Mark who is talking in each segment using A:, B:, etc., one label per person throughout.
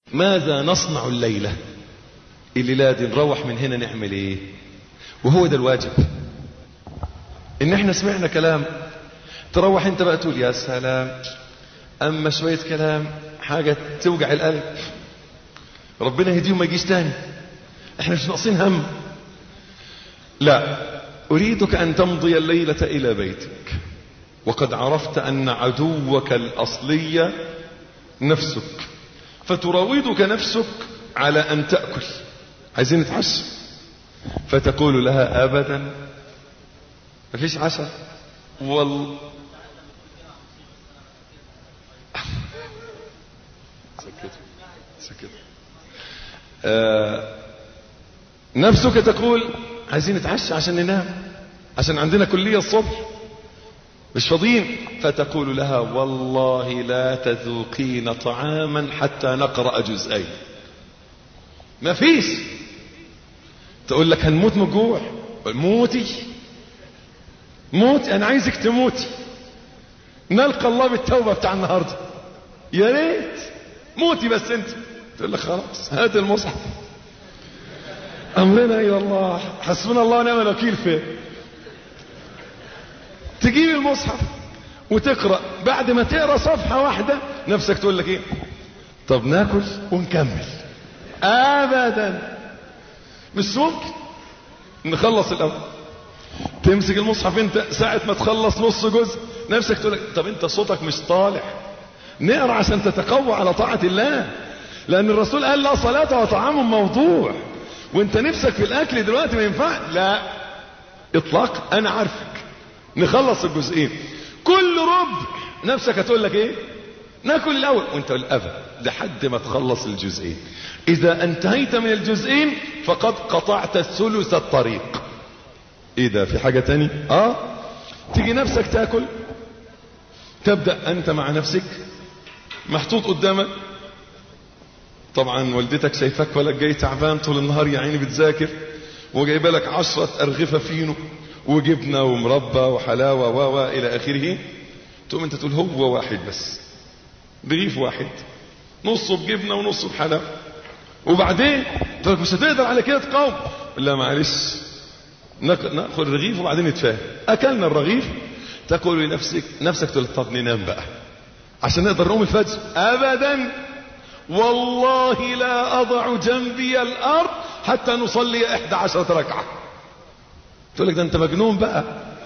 A: ماذا نصنع الليلة الليلة دي نروح من هنا نعمل ايه وهو ده الواجب ان احنا سمعنا كلام تروح انت بقى تقول يا سلام اما شوية كلام حاجة توجع القلب ربنا يهديهم ما يجيش تاني احنا مش ناقصين هم لا اريدك ان تمضي الليلة الى بيتك وقد عرفت ان عدوك الاصلي نفسك فتراودك نفسك على ان تأكل عايزين نتعشى فتقول لها ابدا مفيش عشاء وال سكت سكت آه نفسك تقول عايزين نتعشى عشان ننام عشان عندنا كلية الصبح مش فاضيين فتقول لها والله لا تذوقين طعاما حتى نقرأ جزئين ما فيش تقول لك هنموت من الجوع موتي موتي انا عايزك تموتي نلقى الله بالتوبة بتاع النهاردة يا ريت موتي بس انت تقول لك خلاص هات المصحف امرنا الى الله حسبنا الله ونعم الوكيل فيه تجيب المصحف وتقرا بعد ما تقرا صفحه واحده نفسك تقول لك ايه طب ناكل ونكمل ابدا مش ممكن نخلص الاول تمسك المصحف انت ساعه ما تخلص نص جزء نفسك تقول لك طب انت صوتك مش طالع نقرا عشان تتقوى على طاعه الله لان الرسول قال لا صلاه وطعام موضوع وانت نفسك في الاكل دلوقتي ما ينفع لا اطلاق انا عارفك نخلص الجزئين كل ربع نفسك هتقول لك ايه ناكل الاول وانت الابد لحد ما تخلص الجزئين اذا انتهيت من الجزئين فقد قطعت ثلث الطريق ايه ده في حاجة تاني اه تيجي نفسك تاكل تبدأ انت مع نفسك محطوط قدامك طبعا والدتك شايفاك ولا جاي تعبان طول النهار يا عيني بتذاكر وجايبه لك عشرة ارغفة فينو وجبنة ومربى وحلاوة و الى اخره تقوم انت تقول هو واحد بس رغيف واحد نصه بجبنة ونصه بحلاوة وبعدين تقول مش هتقدر على كده تقاوم لا معلش ناخذ رغيف وبعدين نتفاهم اكلنا الرغيف تقول لنفسك نفسك تقول طب ننام بقى عشان نقدر نقوم الفجر ابدا والله لا اضع جنبي الارض حتى نصلي احدى عشرة ركعة تقول لك ده انت مجنون بقى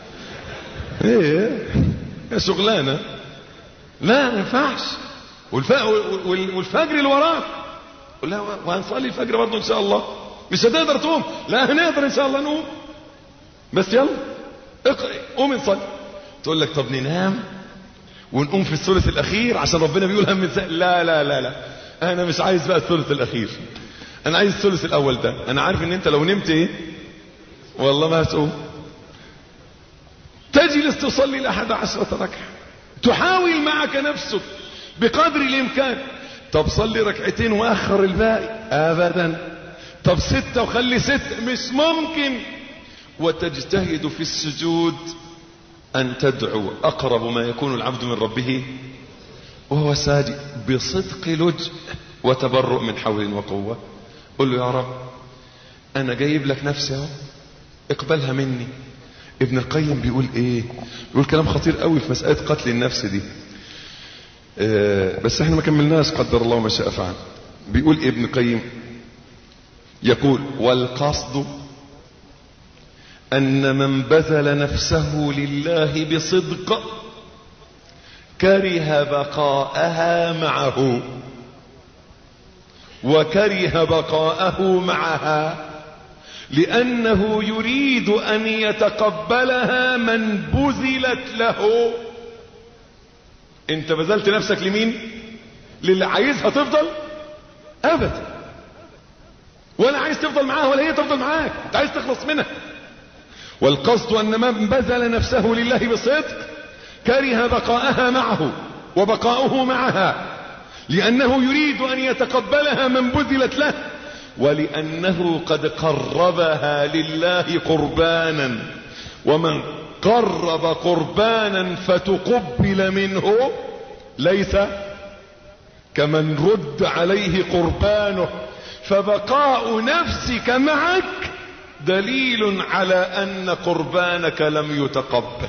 A: ايه يا شغلانة لا ما ينفعش والف... والفجر اللي وراك لا وهنصلي الفجر برضه ان شاء الله مش هتقدر تقوم لا هنقدر ان شاء الله نقوم بس يلا اقرأ قوم نصلي تقول لك طب ننام ونقوم في الثلث الاخير عشان ربنا بيقول هم لا لا لا لا انا مش عايز بقى الثلث الاخير انا عايز الثلث الاول ده انا عارف ان انت لو نمت ايه والله ما هتقوم تجلس تصلي لاحد عشرة ركعة تحاول معك نفسك بقدر الامكان طب صلي ركعتين واخر الباقي ابدا طب ستة وخلي ستة مش ممكن وتجتهد في السجود ان تدعو اقرب ما يكون العبد من ربه وهو ساجد بصدق لجء وتبرؤ من حول وقوة قل له يا رب انا جايب لك نفسي اهو اقبلها مني ابن القيم بيقول ايه بيقول كلام خطير قوي في مسألة قتل النفس دي اه بس احنا ما كملناش قدر الله ما شاء فعل بيقول إيه ابن القيم يقول والقصد ان من بذل نفسه لله بصدق كره بقاءها معه وكره بقاءه معها لأنه يريد أن يتقبلها من بذلت له انت بذلت نفسك لمين للي عايزها تفضل ابدا ولا عايز تفضل معاها ولا هي تفضل معاك انت عايز تخلص منها والقصد ان من بذل نفسه لله بصدق كره بقاءها معه وبقاؤه معها لانه يريد ان يتقبلها من بذلت له ولانه قد قربها لله قربانا ومن قرب قربانا فتقبل منه ليس كمن رد عليه قربانه فبقاء نفسك معك دليل على ان قربانك لم يتقبل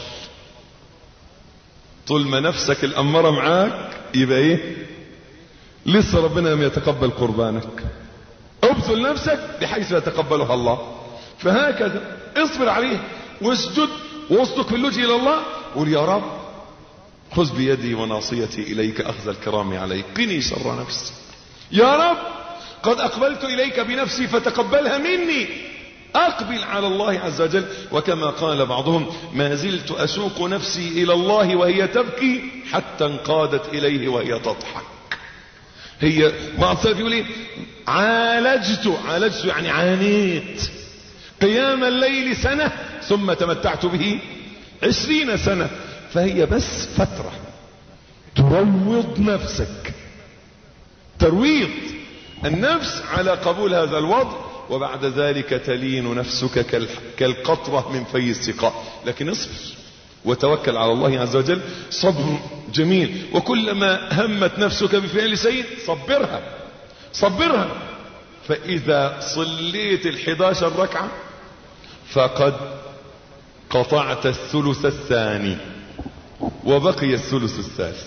A: طول ما نفسك الاماره معاك يبقى ايه لسه ربنا لم يتقبل قربانك ابذل نفسك بحيث يتقبلها الله فهكذا اصبر عليه واسجد واصدق باللجئ الى الله قول يا رب خذ بيدي وناصيتي اليك اخذ الكرام عليك قني شر نفسي يا رب قد اقبلت اليك بنفسي فتقبلها مني اقبل على الله عز وجل وكما قال بعضهم ما زلت اسوق نفسي الى الله وهي تبكي حتى انقادت اليه وهي تضحك هي بعض السلف يقول ايه عالجت عالجت يعني عانيت قيام الليل سنة ثم تمتعت به عشرين سنة فهي بس فترة تروض نفسك ترويض النفس على قبول هذا الوضع وبعد ذلك تلين نفسك كالقطرة من في السقاء لكن اصبر وتوكل على الله عز وجل صبر جميل وكلما همت نفسك بفعل سيء صبرها صبرها فإذا صليت الحداشر ركعة فقد قطعت الثلث الثاني وبقي الثلث الثالث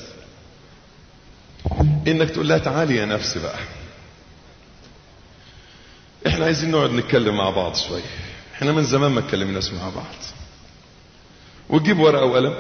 A: انك تقول لها تعالي يا نفسي بقى احنا عايزين نقعد نتكلم مع بعض شوية احنا من زمان ما اتكلمناش مع بعض وتجيب ورقة وقلم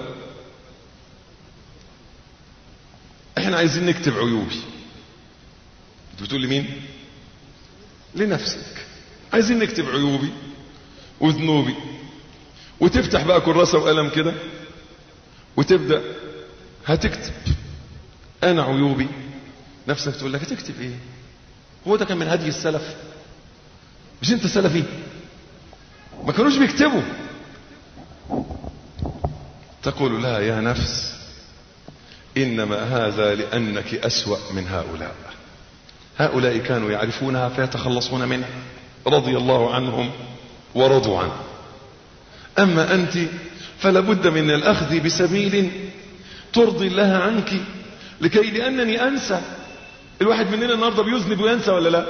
A: احنا عايزين نكتب عيوبي انت بتقول لمين لنفسك عايزين نكتب عيوبي وذنوبي وتفتح بقى كراسة وقلم كده وتبدأ هتكتب انا عيوبي نفسك تقول لك هتكتب ايه هو ده كان من هدي السلف مش انت سلفي ما كانوش بيكتبوا تقول لا يا نفس انما هذا لانك اسوأ من هؤلاء هؤلاء كانوا يعرفونها فيتخلصون منها رضي الله عنهم ورضوا عنه اما انت فلابد من الاخذ بسبيل ترضي الله عنك لكي لانني انسى الواحد مننا النهارده بيذنب وينسى ولا لا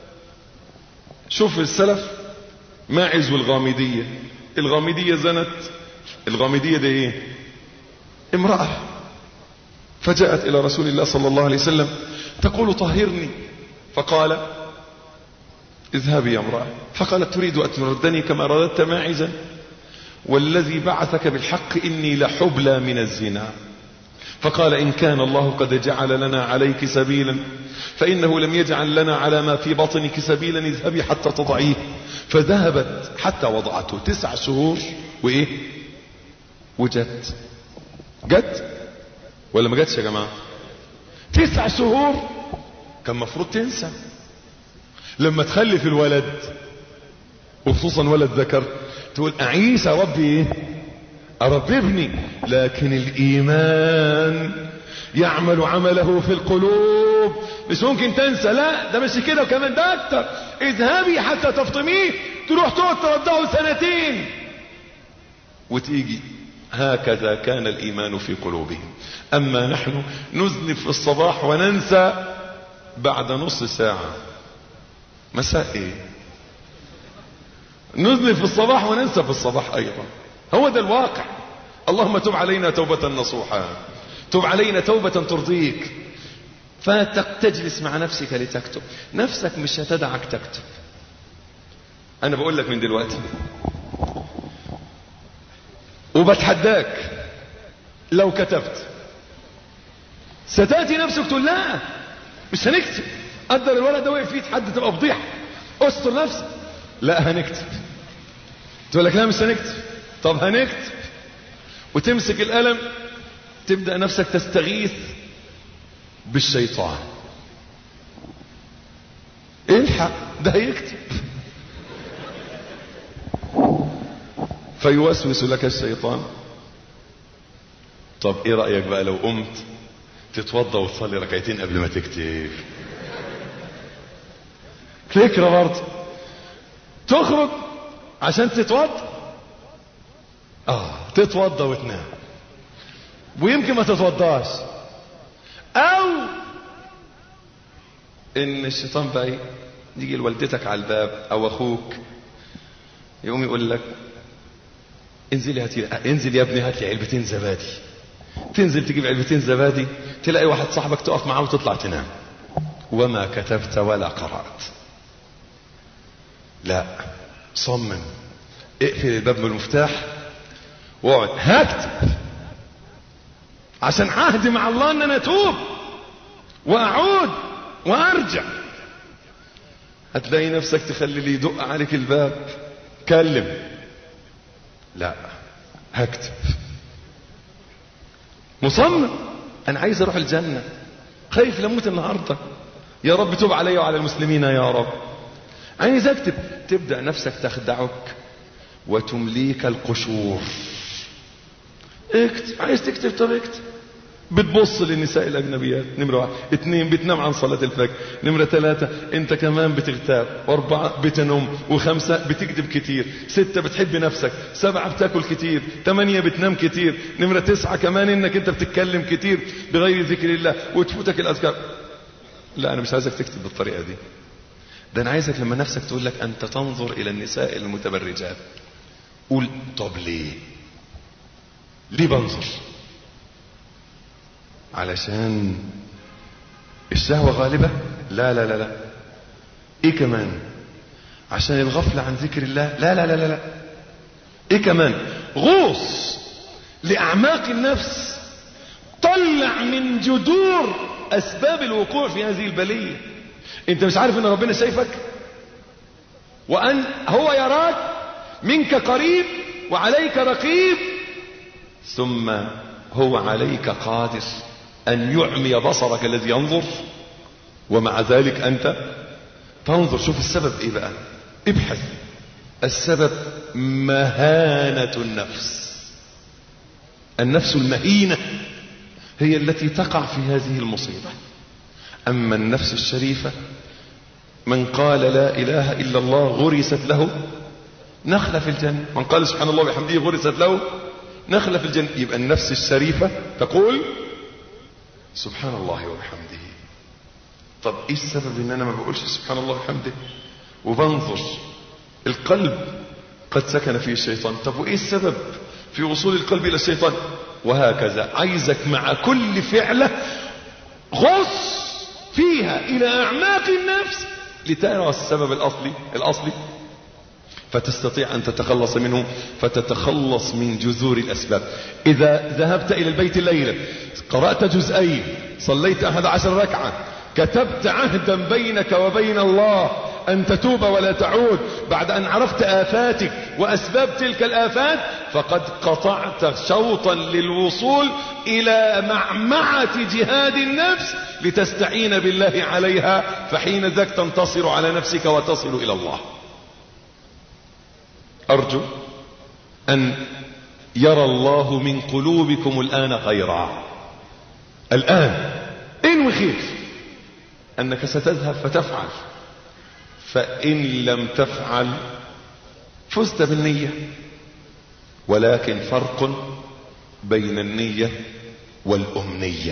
A: شوف السلف ماعز والغامدية الغامدية زنت الغامدية دي ايه امرأة فجاءت الى رسول الله صلى الله عليه وسلم تقول طهرني فقال اذهبي يا امرأة فقالت تريد ان تردني كما رددت ماعزا والذي بعثك بالحق اني لحبلى من الزنا فقال ان كان الله قد جعل لنا عليك سبيلا فانه لم يجعل لنا على ما في بطنك سبيلا اذهبي حتى تضعيه فذهبت حتى وضعته تسع شهور وايه وجت جت ولا ما جتش يا جماعه تسع شهور كان مفروض تنسى لما تخلف الولد وخصوصا ولد ذكر تقول اعيش يا ربي ايه اربي ابني لكن الايمان يعمل عمله في القلوب مش ممكن تنسى لا ده مش كده وكمان ده اكتر اذهبي حتى تفطميه تروح تقعد ترضعه سنتين وتيجي هكذا كان الايمان في قلوبهم اما نحن نذنب في الصباح وننسى بعد نص ساعة مساء ايه نذنب في الصباح وننسى في الصباح ايضا هو ده الواقع اللهم تب علينا توبة نصوحا تب علينا توبة ترضيك فتجلس مع نفسك لتكتب نفسك مش هتدعك تكتب انا بقول لك من دلوقتي وبتحداك لو كتبت ستاتي نفسك تقول لا مش هنكتب قدر الولد ده وقف في حد تبقى فضيحه استر نفسك لا هنكتب تقول لك لا مش هنكتب طب هنكتب وتمسك القلم تبدا نفسك تستغيث بالشيطان الحق ده هيكتب فيوسوس لك الشيطان طب ايه رأيك بقى لو قمت تتوضى وتصلي ركعتين قبل ما تكتب فكرة برضه تخرج عشان تتوضى اه تتوضى وتنام ويمكن ما تتوضاش او ان الشيطان بقى إيه؟ يجي لوالدتك على الباب او اخوك يقوم يقول لك انزل هاتي انزل يا ابني هات لي علبتين زبادي تنزل تجيب علبتين زبادي تلاقي واحد صاحبك تقف معاه وتطلع تنام وما كتبت ولا قرأت لا صمم اقفل الباب بالمفتاح واقعد هكتب عشان عهدي مع الله ان انا اتوب واعود وارجع هتلاقي نفسك تخلي اللي يدق عليك الباب كلم لا هكتب مصمم انا عايز اروح الجنة خايف لموت النهاردة يا رب توب علي وعلى المسلمين يا رب عايز اكتب تبدأ نفسك تخدعك وتمليك القشور اكتب عايز تكتب طب اكتب بتبص للنساء الاجنبيات نمرة واحد اتنين بتنام عن صلاة الفجر نمرة ثلاثة انت كمان بتغتاب واربعة بتنم وخمسة بتكذب كتير ستة بتحب نفسك سبعة بتاكل كتير ثمانية بتنام كتير نمرة تسعة كمان انك انت بتتكلم كتير بغير ذكر الله وتفوتك الاذكار لا انا مش عايزك تكتب بالطريقة دي ده انا عايزك لما نفسك تقول لك انت تنظر الى النساء المتبرجات قول طب ليه ليه بنظر علشان الشهوة غالبة لا لا لا لا ايه كمان عشان الغفلة عن ذكر الله لا لا لا لا, لا. ايه كمان غوص لاعماق النفس طلع من جذور اسباب الوقوع في هذه البلية انت مش عارف ان ربنا شايفك وان هو يراك منك قريب وعليك رقيب ثم هو عليك قادر أن يعمي بصرك الذي ينظر ومع ذلك أنت تنظر شوف السبب إيه بقى ابحث السبب مهانة النفس النفس المهينة هي التي تقع في هذه المصيبة أما النفس الشريفة من قال لا إله إلا الله غرست له نخلة في الجنة من قال سبحان الله بحمده غرست له نخلة في الجنة يبقى النفس الشريفة تقول سبحان الله وبحمده طب ايه السبب ان انا ما بقولش سبحان الله وبحمده وبنظر القلب قد سكن فيه الشيطان طب وايه السبب في وصول القلب الى الشيطان وهكذا عايزك مع كل فعلة غص فيها الى اعماق النفس لترى السبب الاصلي الاصلي فتستطيع أن تتخلص منه فتتخلص من جذور الأسباب إذا ذهبت إلى البيت الليلة قرأت جزئين صليت أحد عشر ركعة كتبت عهدا بينك وبين الله أن تتوب ولا تعود بعد أن عرفت آفاتك وأسباب تلك الآفات فقد قطعت شوطا للوصول إلى معمعة جهاد النفس لتستعين بالله عليها فحين ذاك تنتصر على نفسك وتصل إلى الله أرجو أن يرى الله من قلوبكم الآن خيرا الآن انوي خير أنك ستذهب فتفعل فإن لم تفعل فزت بالنية ولكن فرق بين النية والأمنية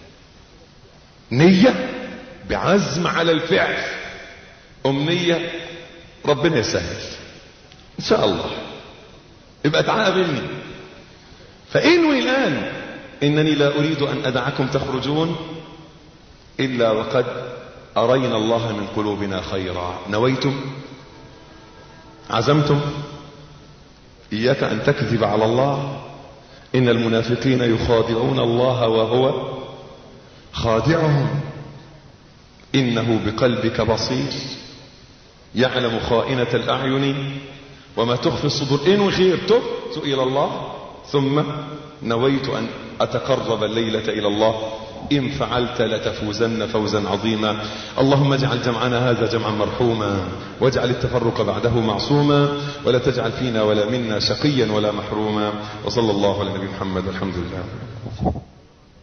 A: نية بعزم على الفعل أمنية ربنا يسهل ان شاء الله يبقى تعاملني فانوي الان انني لا اريد ان ادعكم تخرجون الا وقد ارينا الله من قلوبنا خيرا نويتم عزمتم اياك ان تكذب على الله ان المنافقين يخادعون الله وهو خادعهم انه بقلبك بصير يعلم خائنة الاعين وما تخفي الصدور انوي خير تبت الى الله ثم نويت ان اتقرب الليلة الى الله ان فعلت لتفوزن فوزا عظيما اللهم اجعل جمعنا هذا جمعا مرحوما واجعل التفرق بعده معصوما ولا تجعل فينا ولا منا شقيا ولا محروما وصلى الله على نبي محمد والحمد لله